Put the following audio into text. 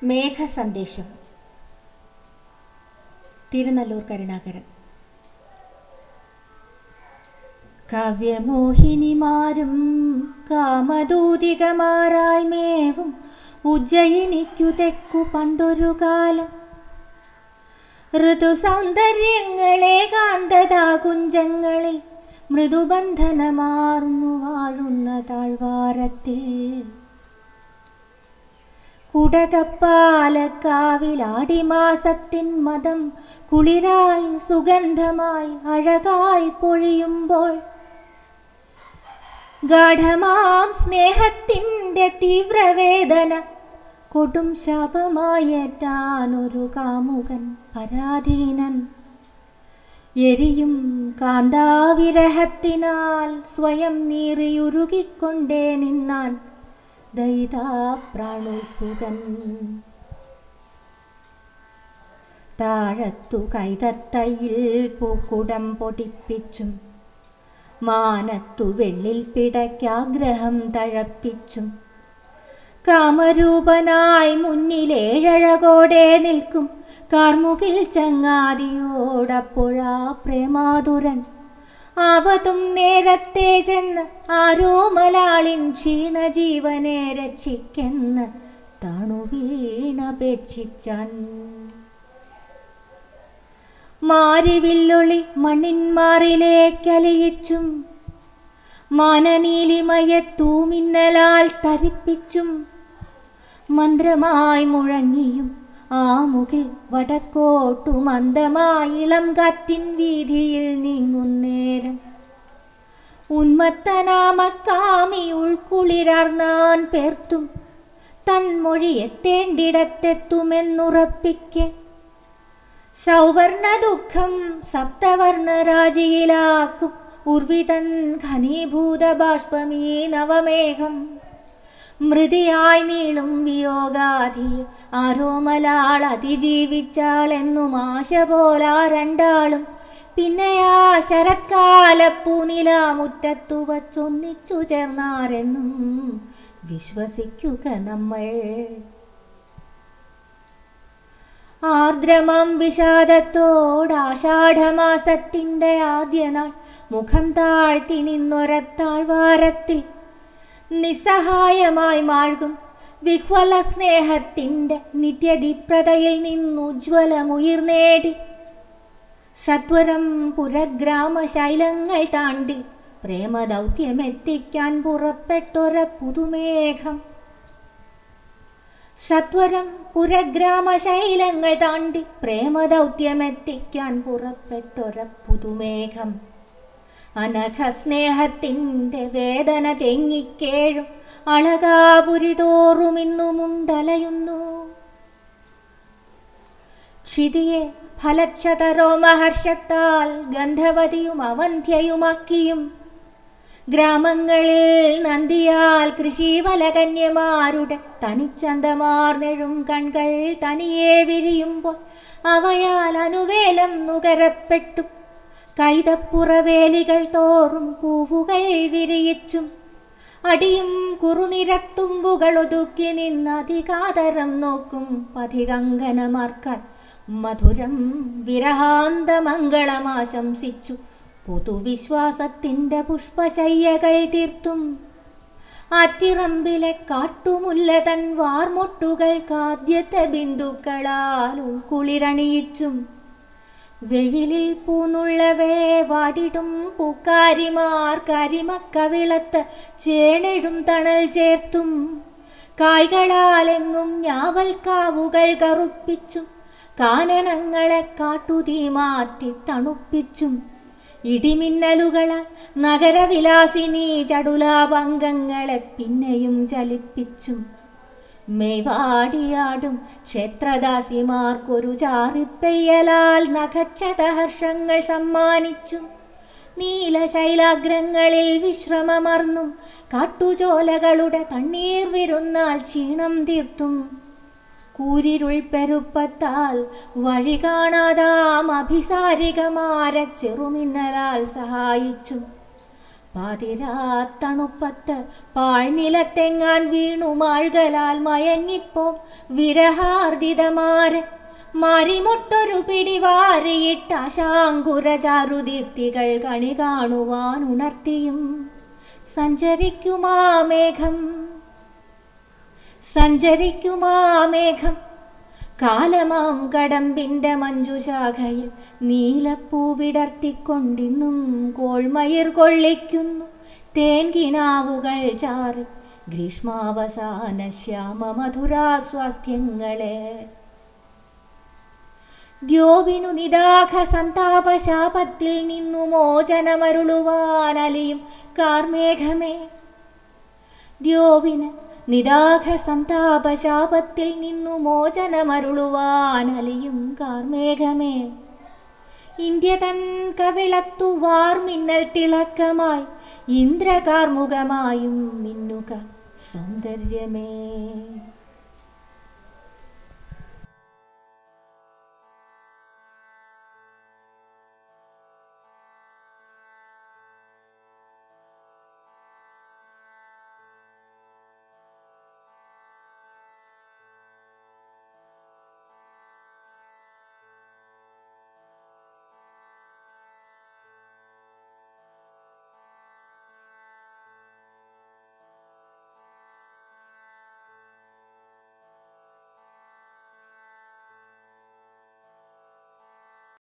മേഘസന്ദേശം തിരുനല്ലൂർ കരുണാകരൻ കാവ്യമോഹിനിമാരും കാമദൂതികമാരായി മേവും ഉജ്ജയിനിക്കു തെക്കു പണ്ടൊരു കാലം ഋതുസൗന്ദര്യങ്ങളെ കാന്തതാകുഞ്ചങ്ങളിൽ മൃദുബന്ധനമാർന്നു വാഴുന്ന താഴ്വാരത്തിൽ കുടകപ്പാലക്കാവിലാടിമാസത്തിൻ മതം കുളിരായി സുഗന്ധമായി അഴകായി പൊഴിയുമ്പോൾ ഗാഠമാം സ്നേഹത്തിൻ്റെ തീവ്രവേദന കൊടും ശാപമായേറ്റാനൊരു കാമുകൻ പരാധീനൻ എരിയും കാന്താവിരഹത്തിനാൽ സ്വയം നീറിയുരുകിക്കൊണ്ടേ നിന്നാൻ ദൈതാപ്രാണുസുകൻ താഴത്തു കൈതത്തയിൽ പൂക്കുടം പൊടിപ്പിച്ചും മാനത്തു വെള്ളിൽ പിടയ്ക്കാഗ്രഹം തഴപ്പിച്ചും കാമരൂപനായി മുന്നിലേഴഴകോടെ നിൽക്കും കാർമുകിൽ ചങ്ങാതിയോടപ്പോഴാ പ്രേമാതുരൻ ആപതും നേരത്തെ ചെന്ന് ആരോ മലാളിൻ ക്ഷീണജീവനെ രക്ഷിക്കെന്ന് താണു വീണപേക്ഷിച്ചാൻ മാരിവില്ലൊളി മണ്ണിന്മാറിലേക്കലിയിച്ചും മാനനീലിമയത്തൂമിന്നലാൽ തരിപ്പിച്ചും മന്ത്രമായി മുഴങ്ങിയും ആ മുകിൽ വടക്കോട്ടു മന്ദമായി ഇളം കാറ്റിൻ വീതിയിൽ നീങ്ങുന്നേരം ഉന്മത്തനാമക്കാമി ഉൾക്കുളിരാർന്നാൻ പേർത്തും തൻമൊഴി എത്തേണ്ടിടത്തെത്തുമെന്നുറപ്പിക്കെ സൗവർണ ദുഃഖം സപ്തവർണരാജിയിലാക്കും ഉർവിതൻ ഘനീഭൂത ബാഷ്പമീ നവമേഘം മൃതിയായി നീളും വിയോഗാധി ആരോമലാൾ അതിജീവിച്ചാളെന്നും ആശ പോലാ രണ്ടാളും പിന്നെയാ ശരത്കാല പൂനില മുറ്റത്തു വച്ചൊന്നിച്ചു ചേർന്നാരെന്നും വിശ്വസിക്കുക നമ്മൾ ആർദ്രമം വിഷാദത്തോടാഷാഢമാസത്തിൻ്റെ ആദ്യ നാൾ മുഖം താഴ്ത്തി നിന്നൊരത്താഴ്വാരത്തിൽ നിസ്സഹായമായി മാഴ്കും വിഹ്വല സ്നേഹത്തിൻ്റെ നിത്യദിപ്രതയിൽ നിന്നുജ്വലമുയിർനേടി സത്വരം പുരഗ്രാമശൈലങ്ങൾ താണ്ടി പ്രേമദൗത്യമെത്തിക്കാൻ പുറപ്പെട്ടൊര പുതുമേഘം സത്വരം പുരഗ്രാമശൈലങ്ങൾ താണ്ടി പ്രേമദൗത്യമെത്തിക്കാൻ പുറപ്പെട്ടൊര പുതുമേഘം അനഘസ്നേഹത്തിൻ്റെ വേദന തെങ്ങിക്കേഴും അളകാപുരി ഇന്നുമുണ്ടലയുന്നു ക്ഷിതിയെ ഫലക്ഷതരോമഹർഷത്താൽ ഗന്ധവതിയും അവന്ധ്യയുമാക്കിയും ഗ്രാമങ്ങളിൽ നന്ദിയാൽ കൃഷിവലകന്യമാരുടെ തനിച്ചന്തമാർന്നെഴും കൺകൾ തനിയെ വിരിയുമ്പോൾ അവയാൽ അനുവേലം നുകരപ്പെട്ടു കൈതപ്പുറവേലികൾ തോറും പൂവുകൾ വിരിയിച്ചും അടിയും കുറുനിരത്തുമ്പുകൾ ഒതുക്കി നിന്നധികാതരം നോക്കും പഥികങ്കനമാർക്കാൻ മധുരം വിരഹാന്തമംഗളമാശംസിച്ചു പൊതുവിശ്വാസത്തിൻ്റെ പുഷ്പശയ്യകൾ തീർത്തും ആറ്റിറമ്പിലെ കാട്ടുമുല്ല തൻ വാർമൊട്ടുകൾക്കാദ്യത്തെ ബിന്ദുക്കളാൽ ഉൾക്കുളിരണിയിച്ചും വെയിലിൽ പൂന്നുള്ളവേ വാടിടും പൂക്കാരിമാർ കരിമക്കവിളത്ത് ചേണെഴും തണൽ ചേർത്തും കായ്കളാലെങ്ങും ഞാവൽക്കാവുകൾ കറുപ്പിച്ചും കാനനങ്ങളെ കാട്ടുതീ മാറ്റി തണുപ്പിച്ചും ഇടിമിന്നലുകളാൽ നഗരവിലാസിനി ചടുലാഭംഗങ്ങളെ പിന്നെയും ചലിപ്പിച്ചും മെയ്വാടിയാടും ക്ഷേത്രദാസിമാർക്കൊരു ചാറിപ്പെയ്യലാൽ നഖക്ഷതഹർഷങ്ങൾ സമ്മാനിച്ചും നീലശൈലാഗ്രങ്ങളിൽ വിശ്രമമർന്നും കാട്ടുചോലകളുടെ തണ്ണീർ വിരുന്നാൽ ക്ഷീണം തീർത്തും കൂരിരുൾ പെരുപ്പത്താൽ വഴി കാണാതാം അഭിസാരികമാരെ ചെറുമിന്നലാൽ സഹായിച്ചും പാതിരാത്തണുപ്പത്ത് പാഴ്നിലത്തെങ്ങാൻ വീണു മാഴ്കലാൽ മയങ്ങിപ്പോം വിരഹാർദിതമാരൻ മരിമുട്ടൊരു പിടിവാരിയിട്ട ശാങ്കുരചാരുദീപ്തികൾ കണി കാണുവാൻ ഉണർത്തിയും സഞ്ചരിക്കുമാ മേഘം സഞ്ചരിക്കുമാ മേഘം കാലമാം കടമ്പിന്റെ മഞ്ജുശാഖയിൽ നീലപ്പൂ വിടർത്തിക്കൊണ്ടിന്നും കോൾമയിർ കൊള്ളിക്കുന്നു തേൻകിനാവുകൾ ചാറി ഗ്രീഷ്മാവസാന ശ്യാമ മധുരാസ്വാസ്ഥ്യങ്ങളെ ദ്യോവിനു നിദാഘ സന്താപശാപത്തിൽ നിന്നു മോചനമരുളുവാനലിയും കാർമേഘമേ ദ്യോവിന് നിദാഘ സന്താപശാപത്തിൽ നിന്നു മോചനമരുളുവാനലിയും കാർമേഘമേ ഇന്ത്യ തൻ കവിളത്തു വാർമിന്നൽ തിളക്കമായി ഇന്ദ്രകാർമുകമായും മിന്നുക സൗന്ദര്യമേ